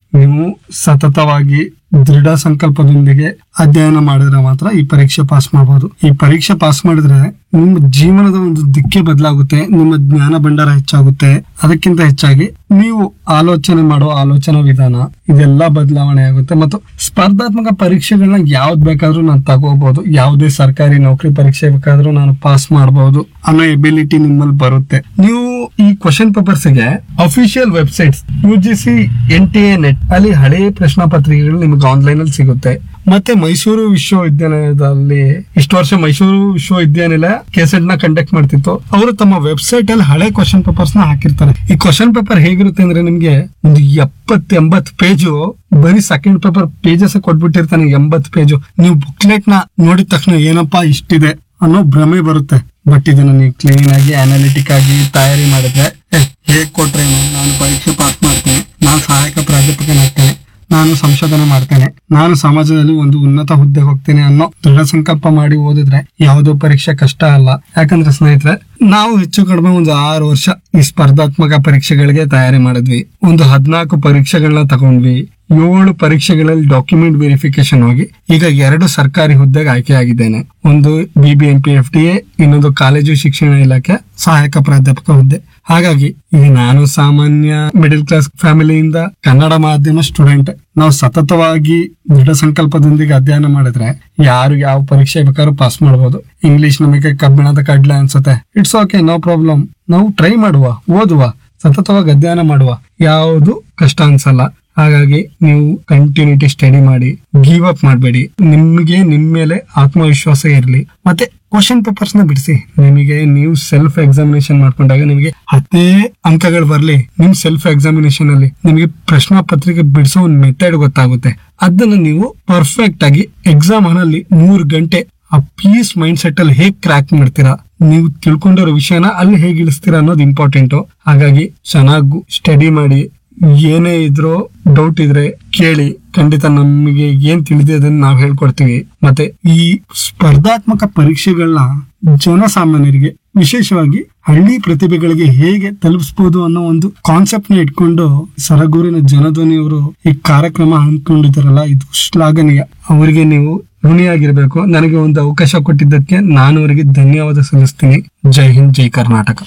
ನೀವು ಸತತವಾಗಿ ದೃಢ ಸಂಕಲ್ಪದೊಂದಿಗೆ ಅಧ್ಯಯನ ಮಾಡಿದ್ರೆ ಮಾತ್ರ ಈ ಪರೀಕ್ಷೆ ಪಾಸ್ ಮಾಡಬಹುದು ಈ ಪರೀಕ್ಷೆ ಪಾಸ್ ಮಾಡಿದ್ರೆ ನಿಮ್ಮ ಜೀವನದ ಒಂದು ದಿಕ್ಕೆ ಬದಲಾಗುತ್ತೆ ನಿಮ್ಮ ಜ್ಞಾನ ಭಂಡಾರ ಹೆಚ್ಚಾಗುತ್ತೆ ಅದಕ್ಕಿಂತ ಹೆಚ್ಚಾಗಿ ನೀವು ಆಲೋಚನೆ ಮಾಡೋ ಆಲೋಚನಾ ವಿಧಾನ ಇದೆಲ್ಲ ಬದಲಾವಣೆ ಆಗುತ್ತೆ ಮತ್ತು ಸ್ಪರ್ಧಾತ್ಮಕ ಪರೀಕ್ಷೆಗಳನ್ನ ಯಾವ್ದು ಬೇಕಾದ್ರೂ ನಾನು ತಗೋಬಹುದು ಯಾವುದೇ ಸರ್ಕಾರಿ ನೌಕರಿ ಪರೀಕ್ಷೆ ಬೇಕಾದ್ರೂ ನಾನು ಪಾಸ್ ಮಾಡಬಹುದು ಅನ್ನೋ ಎಬಿಲಿಟಿ ನಿಮ್ಮಲ್ಲಿ ಬರುತ್ತೆ ನೀವು ಈ ಕ್ವಶನ್ ಪೇಪರ್ಸ್ ಗೆ official websites U G C N T A net ಅಲ್ಲಿ ಹಳೆಯ ಪ್ರಶ್ನಾ ಪತ್ರಿಕೆಗಳು ನಿಮ್ಗೆ ಆನ್ಲೈನ್ ಅಲ್ಲಿ ಸಿಗುತ್ತೆ ಮತ್ತೆ ಮೈಸೂರು ವಿಶ್ವವಿದ್ಯಾಲಯದಲ್ಲಿ ಇಷ್ಟು ವರ್ಷ ಮೈಸೂರು ವಿಶ್ವವಿದ್ಯಾನಿಲಯ ಕೆಸೆಟ್ ನ ಕಂಡಕ್ಟ್ ಮಾಡ್ತಿತ್ತು ಅವರು ತಮ್ಮ ವೆಬ್ಸೈಟ್ ಅಲ್ಲಿ ಹಳೆ ಕ್ವಶನ್ ಪೇಪರ್ಸ್ ನ ಹಾಕಿರ್ತಾರೆ ಈ ಕ್ವಶನ್ ಪೇಪರ್ ಹೇಗಿರುತ್ತೆ ಅಂದ್ರೆ ನಿಮ್ಗೆ ಒಂದು ಎಪ್ಪತ್ ಎಂಬತ್ ಪೇಜು ಬರೀ ಸೆಕೆಂಡ್ ಪೇಪರ್ ಪೇಜಸ್ ಕೊಟ್ಬಿಟ್ಟಿರ್ತಾನೆ ಎಂಬತ್ ಪೇಜು ನೀವು ಬುಕ್ಲೆಟ್ ನ ನೋಡಿದ ತಕ್ಷಣ ಏನಪ್ಪಾ ಇಷ್ಟಿದೆ ಅನ್ನೋ ಭ್ರಮೆ ಬರುತ್ತೆ ಬಟ್ ಇದನ್ನ ನೀವು ಕ್ಲೀನ್ ಆಗಿ ಅನಾಲಿಟಿಕ್ ಆಗಿ ತಯಾರಿ ಮಾಡಿದ್ರೆ ಏ, ಹೇಗ್ ಕೊಟ್ರೆ ನಾನು ಪರೀಕ್ಷೆ ಪಾಸ್ ಮಾಡ್ತೇನೆ ನಾನು ಸಹಾಯಕ ಪ್ರಾಧ್ಯಾಪಕನಾಗ್ತೇನೆ ನಾನು ಸಂಶೋಧನೆ ಮಾಡ್ತೇನೆ ನಾನು ಸಮಾಜದಲ್ಲಿ ಒಂದು ಉನ್ನತ ಹುದ್ದೆಗೆ ಹೋಗ್ತೇನೆ ಅನ್ನೋ ದೃಢ ಸಂಕಲ್ಪ ಮಾಡಿ ಓದಿದ್ರೆ ಯಾವುದೋ ಪರೀಕ್ಷೆ ಕಷ್ಟ ಅಲ್ಲ ಯಾಕಂದ್ರೆ ಸ್ನೇಹಿತರೆ ನಾವು ಹೆಚ್ಚು ಕಡಿಮೆ ಒಂದು ಆರು ವರ್ಷ ಈ ಸ್ಪರ್ಧಾತ್ಮಕ ಪರೀಕ್ಷೆಗಳಿಗೆ ತಯಾರಿ ಮಾಡಿದ್ವಿ ಒಂದು ಹದ್ನಾಲ್ಕು ಪರೀಕ್ಷೆಗಳನ್ನ ತಗೊಂಡ್ವಿ ಏಳು ಪರೀಕ್ಷೆಗಳಲ್ಲಿ ಡಾಕ್ಯುಮೆಂಟ್ ವೆರಿಫಿಕೇಶನ್ ಹೋಗಿ ಈಗ ಎರಡು ಸರ್ಕಾರಿ ಹುದ್ದೆಗೆ ಆಯ್ಕೆಯಾಗಿದ್ದೇನೆ ಒಂದು ಬಿಬಿಎಂಪಿ ಎಫ್ ಡಿ ಎ ಇನ್ನೊಂದು ಕಾಲೇಜು ಶಿಕ್ಷಣ ಇಲಾಖೆ ಸಹಾಯಕ ಪ್ರಾಧ್ಯಾಪಕ ಹುದ್ದೆ ಹಾಗಾಗಿ ಈಗ ನಾನು ಸಾಮಾನ್ಯ ಮಿಡಿಲ್ ಕ್ಲಾಸ್ ಫ್ಯಾಮಿಲಿಯಿಂದ ಕನ್ನಡ ಮಾಧ್ಯಮ ಸ್ಟೂಡೆಂಟ್ ನಾವು ಸತತವಾಗಿ ದೃಢ ಸಂಕಲ್ಪದೊಂದಿಗೆ ಅಧ್ಯಯನ ಮಾಡಿದ್ರೆ ಯಾರು ಯಾವ ಪರೀಕ್ಷೆ ಬೇಕಾದ್ರೂ ಪಾಸ್ ಮಾಡಬಹುದು ಇಂಗ್ಲಿಷ್ ನಮಗೆ ಕಬ್ಬಿಣದ ಕಡ್ಲೆ ಅನ್ಸುತ್ತೆ ಇಟ್ಸ್ ಓಕೆ ನೋ ಪ್ರಾಬ್ಲಮ್ ನಾವು ಟ್ರೈ ಮಾಡುವ ಓದುವ ಸತತವಾಗಿ ಅಧ್ಯಯನ ಮಾಡುವ ಯಾವುದು ಕಷ್ಟ ಅನ್ಸಲ್ಲ ಹಾಗಾಗಿ ನೀವು ಕಂಟಿನ್ಯೂಟಿ ಸ್ಟಡಿ ಮಾಡಿ ಗಿವ್ ಅಪ್ ಮಾಡಬೇಡಿ ನಿಮಗೆ ನಿಮ್ ಮೇಲೆ ಆತ್ಮವಿಶ್ವಾಸ ಇರಲಿ ಮತ್ತೆ ಕ್ವಶನ್ ಪೇಪರ್ಸ್ ನ ಬಿಡಿಸಿ ನಿಮಗೆ ನೀವು ಸೆಲ್ಫ್ ಎಕ್ಸಾಮಿನೇಷನ್ ಮಾಡ್ಕೊಂಡಾಗ ನಿಮಗೆ ಹತ್ತೇ ಅಂಕಗಳು ಬರ್ಲಿ ನಿಮ್ ಸೆಲ್ಫ್ ಎಕ್ಸಾಮಿನೇಷನ್ ಅಲ್ಲಿ ನಿಮಗೆ ಪ್ರಶ್ನಾ ಪತ್ರಿಕೆ ಬಿಡಿಸೋ ಒಂದು ಮೆಥಡ್ ಗೊತ್ತಾಗುತ್ತೆ ಅದನ್ನ ನೀವು ಪರ್ಫೆಕ್ಟ್ ಆಗಿ ಎಕ್ಸಾಮ್ ಅಲ್ಲಿ ಮೂರ್ ಗಂಟೆ ಆ ಪೀಸ್ ಮೈಂಡ್ ಸೆಟ್ ಅಲ್ಲಿ ಹೇಗ್ ಕ್ರಾಕ್ ಮಾಡ್ತೀರಾ ನೀವು ತಿಳ್ಕೊಂಡಿರೋ ವಿಷಯನ ಅಲ್ಲಿ ಹೇಗೆ ಇಳಿಸ್ತೀರಾ ಅನ್ನೋದು ಇಂಪಾರ್ಟೆಂಟ್ ಹಾಗಾಗಿ ಚೆನ್ನಾಗಿ ಸ್ಟಡಿ ಮಾಡಿ ಏನೇ ಇದ್ರೂ ಡೌಟ್ ಇದ್ರೆ ಕೇಳಿ ಖಂಡಿತ ನಮಗೆ ಏನ್ ತಿಳಿದಿದೆ ಅದನ್ನ ನಾವು ಹೇಳ್ಕೊಡ್ತೀವಿ ಮತ್ತೆ ಈ ಸ್ಪರ್ಧಾತ್ಮಕ ಪರೀಕ್ಷೆಗಳನ್ನ ಜನಸಾಮಾನ್ಯರಿಗೆ ವಿಶೇಷವಾಗಿ ಹಳ್ಳಿ ಪ್ರತಿಭೆಗಳಿಗೆ ಹೇಗೆ ತಲುಪಿಸಬಹುದು ಅನ್ನೋ ಒಂದು ಕಾನ್ಸೆಪ್ಟ್ ನ ಇಟ್ಕೊಂಡು ಸರಗೂರಿನ ಜನಧ್ವನಿಯವರು ಈ ಕಾರ್ಯಕ್ರಮ ಹಮ್ಮಿಕೊಂಡಿದ್ದಾರಲ್ಲ ಇದು ಶ್ಲಾಘನೀಯ ಅವರಿಗೆ ನೀವು ಋಣಿಯಾಗಿರ್ಬೇಕು ನನಗೆ ಒಂದು ಅವಕಾಶ ಕೊಟ್ಟಿದ್ದಕ್ಕೆ ನಾನು ಅವರಿಗೆ ಧನ್ಯವಾದ ಸಲ್ಲಿಸ್ತೀನಿ ಜೈ ಹಿಂದ್ ಜೈ ಕರ್ನಾಟಕ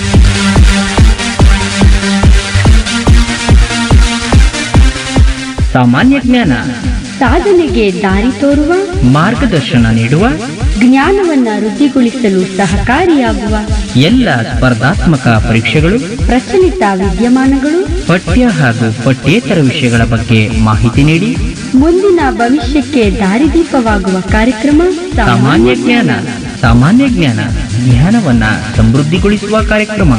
ಸಾಮಾನ್ಯ ಜ್ಞಾನ ಸಾಧನೆಗೆ ದಾರಿ ತೋರುವ ಮಾರ್ಗದರ್ಶನ ನೀಡುವ ಜ್ಞಾನವನ್ನ ವೃದ್ಧಿಗೊಳಿಸಲು ಸಹಕಾರಿಯಾಗುವ ಎಲ್ಲ ಸ್ಪರ್ಧಾತ್ಮಕ ಪರೀಕ್ಷೆಗಳು ಪ್ರಚಲಿತ ವಿದ್ಯಮಾನಗಳು ಪಠ್ಯ ಹಾಗೂ ಪಠ್ಯೇತರ ವಿಷಯಗಳ ಬಗ್ಗೆ ಮಾಹಿತಿ ನೀಡಿ ಮುಂದಿನ ಭವಿಷ್ಯಕ್ಕೆ ದಾರಿದೀಪವಾಗುವ ಕಾರ್ಯಕ್ರಮ ಸಾಮಾನ್ಯ ಜ್ಞಾನ ಸಾಮಾನ್ಯ ಜ್ಞಾನ ಜ್ಞಾನವನ್ನ ಸಮೃದ್ಧಿಗೊಳಿಸುವ ಕಾರ್ಯಕ್ರಮ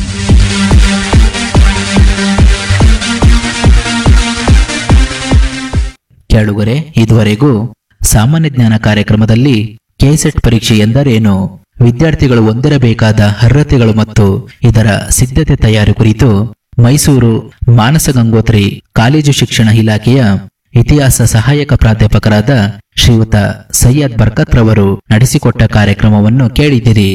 ಕೇಳುಗರೆ ಇದುವರೆಗೂ ಸಾಮಾನ್ಯ ಜ್ಞಾನ ಕಾರ್ಯಕ್ರಮದಲ್ಲಿ ಕೆಸೆಟ್ ಪರೀಕ್ಷೆ ಎಂದರೇನು ವಿದ್ಯಾರ್ಥಿಗಳು ಹೊಂದಿರಬೇಕಾದ ಅರ್ಹತೆಗಳು ಮತ್ತು ಇದರ ಸಿದ್ಧತೆ ತಯಾರಿ ಕುರಿತು ಮೈಸೂರು ಮಾನಸ ಗಂಗೋತ್ರಿ ಕಾಲೇಜು ಶಿಕ್ಷಣ ಇಲಾಖೆಯ ಇತಿಹಾಸ ಸಹಾಯಕ ಪ್ರಾಧ್ಯಾಪಕರಾದ ಶ್ರೀಯುತ ಸೈಯದ್ ಬರ್ಕತ್ ರವರು ನಡೆಸಿಕೊಟ್ಟ ಕಾರ್ಯಕ್ರಮವನ್ನು ಕೇಳಿದಿರಿ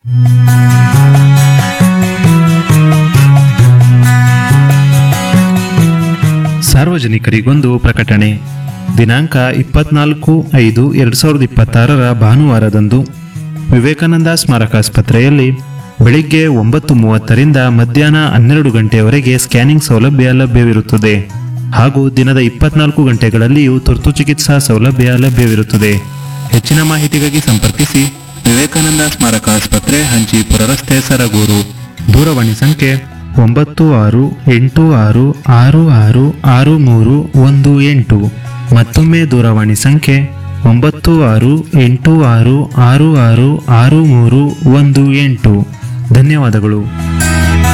ಸಾರ್ವಜನಿಕರಿಗೊಂದು ಪ್ರಕಟಣೆ ದಿನಾಂಕ ಇಪ್ಪತ್ನಾಲ್ಕು ಐದು ಎರಡು ಸಾವಿರದ ಇಪ್ಪತ್ತಾರರ ಭಾನುವಾರದಂದು ವಿವೇಕಾನಂದ ಸ್ಮಾರಕಾಸ್ಪತ್ರೆಯಲ್ಲಿ ಬೆಳಿಗ್ಗೆ ಒಂಬತ್ತು ಮೂವತ್ತರಿಂದ ಮಧ್ಯಾಹ್ನ ಹನ್ನೆರಡು ಗಂಟೆಯವರೆಗೆ ಸ್ಕ್ಯಾನಿಂಗ್ ಸೌಲಭ್ಯ ಲಭ್ಯವಿರುತ್ತದೆ ಹಾಗೂ ದಿನದ ಇಪ್ಪತ್ನಾಲ್ಕು ಗಂಟೆಗಳಲ್ಲಿಯೂ ತುರ್ತು ಚಿಕಿತ್ಸಾ ಸೌಲಭ್ಯ ಲಭ್ಯವಿರುತ್ತದೆ ಹೆಚ್ಚಿನ ಮಾಹಿತಿಗಾಗಿ ಸಂಪರ್ಕಿಸಿ ವಿವೇಕಾನಂದ ಸ್ಮಾರಕ ಆಸ್ಪತ್ರೆ ಹಂಚಿಪುರ ರಸ್ತೆ ಸರಗೂರು ದೂರವಾಣಿ ಸಂಖ್ಯೆ ಒಂಬತ್ತು ಆರು ಎಂಟು ಆರು ಆರು ಆರು ಆರು ಮೂರು ಒಂದು ಎಂಟು ಮತ್ತೊಮ್ಮೆ ದೂರವಾಣಿ ಸಂಖ್ಯೆ ಒಂಬತ್ತು ಆರು ಎಂಟು ಆರು ಆರು ಆರು ಆರು ಮೂರು ಒಂದು ಎಂಟು ಧನ್ಯವಾದಗಳು